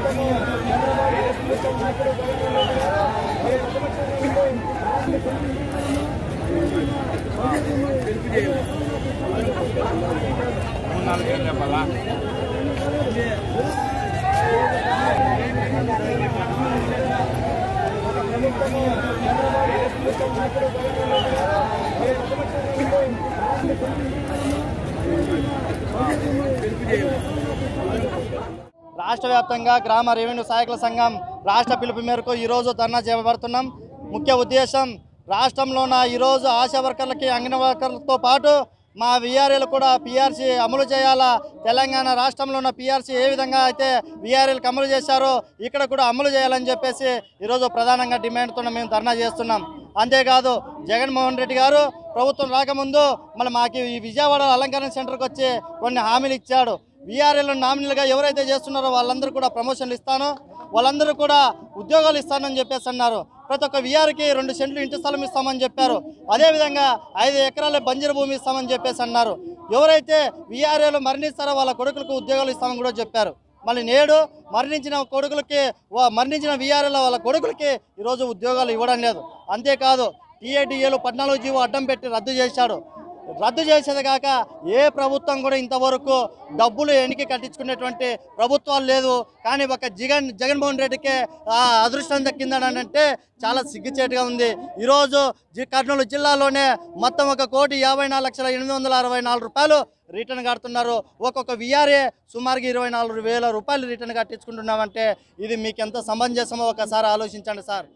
రాష్ట్ర వ్యాప్తంగా గ్రామ రెవెన్యూ సహాయకుల సంఘం రాష్ట్ర పిలుపు మేరకు ఈరోజు ధర్నా చేపడుతున్నాం ముఖ్య ఉద్దేశం రాష్ట్రంలోన ఈరోజు ఆశా వర్కర్లకి అంగన వర్కర్లతో పాటు మా విఆర్ఏలు కూడా పిఆర్సీ అమలు చేయాలా తెలంగాణ రాష్ట్రంలో ఉన్న పిఆర్సీ ఏ విధంగా అయితే విఆర్ఏలకు అమలు చేశారో ఇక్కడ కూడా అమలు చేయాలని చెప్పేసి ఈరోజు ప్రధానంగా డిమాండ్తో మేము ధర్నా చేస్తున్నాం అంతేకాదు జగన్మోహన్ రెడ్డి గారు ప్రభుత్వం రాకముందు మళ్ళీ మాకు ఈ విజయవాడ అలంకరణ సెంటర్కి వచ్చి కొన్ని హామీలు ఇచ్చాడు విఆర్ఎల్ నామినల్గా ఎవరైతే చేస్తున్నారో వాళ్ళందరూ కూడా ప్రమోషన్లు ఇస్తాను వాళ్ళందరూ కూడా ఉద్యోగాలు ఇస్తానని చెప్పేసి అన్నారు ప్రతి ఒక్క విఆర్కి రెండు సెంట్లు ఇంటి స్థలం ఇస్తామని చెప్పారు అదేవిధంగా ఐదు ఎకరాల బంజరు భూమి ఇస్తామని చెప్పేసి అన్నారు ఎవరైతే విఆర్ఏలు మరణిస్తారో వాళ్ళ కొడుకులకు ఉద్యోగాలు ఇస్తామని కూడా చెప్పారు మళ్ళీ నేడు మరణించిన కొడుకులకి వా- మరణించిన విఆర్ఏల వాళ్ళ కొడుకులకి ఈరోజు ఉద్యోగాలు ఇవ్వడం లేదు అంతేకాదు టీఏడిఏలు పద్నాలుగు జీవో అడ్డం పెట్టి రద్దు చేశాడు రద్దు చేసేది కాక ఏ ప్రభుత్వం కూడా ఇంతవరకు డబ్బులు ఎనికి కట్టించుకునేటువంటి ప్రభుత్వాలు లేదు కానీ ఒక జగన్ జగన్మోహన్ రెడ్డికే ఆ అదృష్టం దక్కిందని అంటే చాలా సిగ్గుచేటుగా ఉంది ఈరోజు జి కర్నూలు జిల్లాలోనే మొత్తం ఒక కోటి యాభై నాలుగు లక్షల ఎనిమిది వందల అరవై నాలుగు రూపాయలు రిటర్న్ కడుతున్నారు ఒక్కొక్క విఆర్ఏ సుమారుగా ఇరవై నాలుగు వేల రూపాయలు రిటర్న్ కట్టించుకుంటున్నామంటే ఇది మీకు ఎంత సమంజసమో ఒకసారి ఆలోచించండి సార్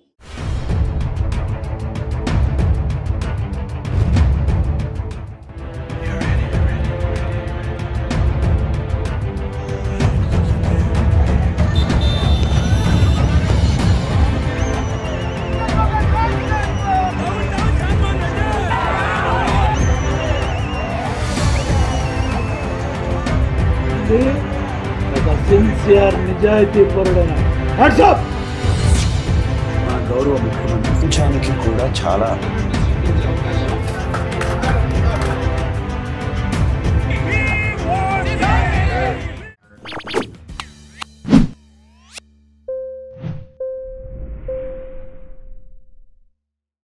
ఇది ఒక సిన్సియర్ నిజాయితీ పరుడైన వాట్సాప్ మా గౌరవ ముఖ్యమంత్రి ప్రపంచానికి కూడా చాలా